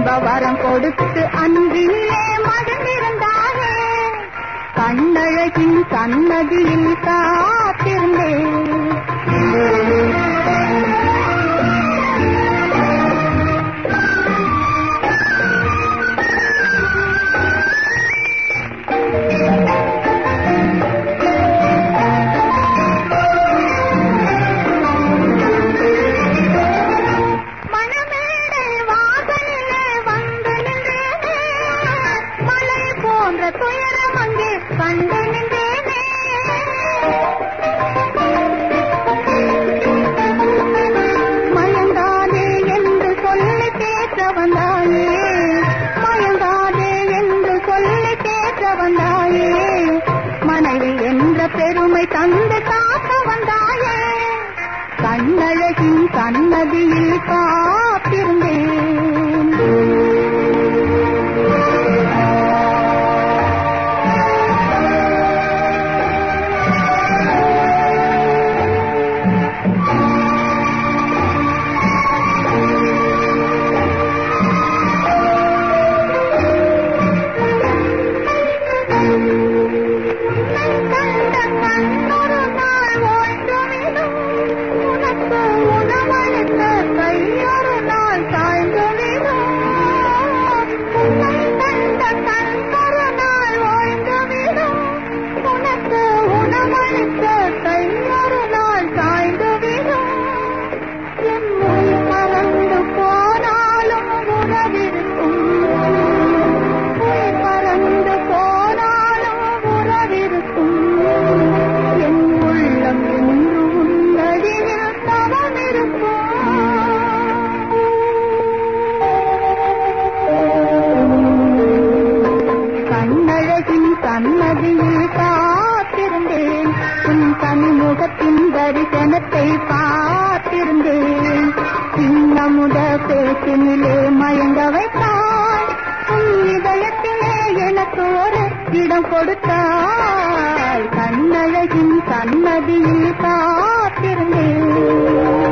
இன்ப வரம் கொடுத்து அன்பிலே மகிழ்ந்திருந்தாயே கண்ணழகின் சன்னதியில் காத்திருந்தேன் மணமேடை வாசலிலே வந்து நின்றேனே மலை போன்ற துயரம் அங்கே கண்டு நின்றேனே மயங்காதே என்று சொல்லி பேச வந்தாயே மயங்காதே என்று சொல்லி பேச வந்தாயே மனைவி என்ற பெருமை தந்து காக்க வந்தாயே கண்ணழகின் சன்னதியில் காத்திருந்தேன் கண்ட கண்ணொரு நாள் ஓய்ந்துவிடும் உனக்கு உணவளித்த கையொரு நாள் சாய்ந்துவிடும் உன்னை கண்ட கண்ணொரு நாள் ஓய்ந்துவிடும் உனக்கு உணவளித்த கையொரு நாள் சாய்ந்துவிடும் என் உயிர் மறந்து போனாலும் உறவிருக்கும் உயிர் மறந்து போனாலும் உறவிருக்கும் என் உள்ளம் என்று உன்னடியில் தவமிருக்கும் கண்ணழகின் சன்னதியில் காத்திருந்தேன் உன் கனிமுகத்தின் தரிசனத்தை பார்த்திருந்தேன் சின்னமுத பேச்சினிலே மயங்க வைத்தாய் உன் இதயத்திலே எனக்கு ஒரு இடம் கொடுத்தாய் கண்ணழகின் சன்னதியில் காத்திருந்தேன்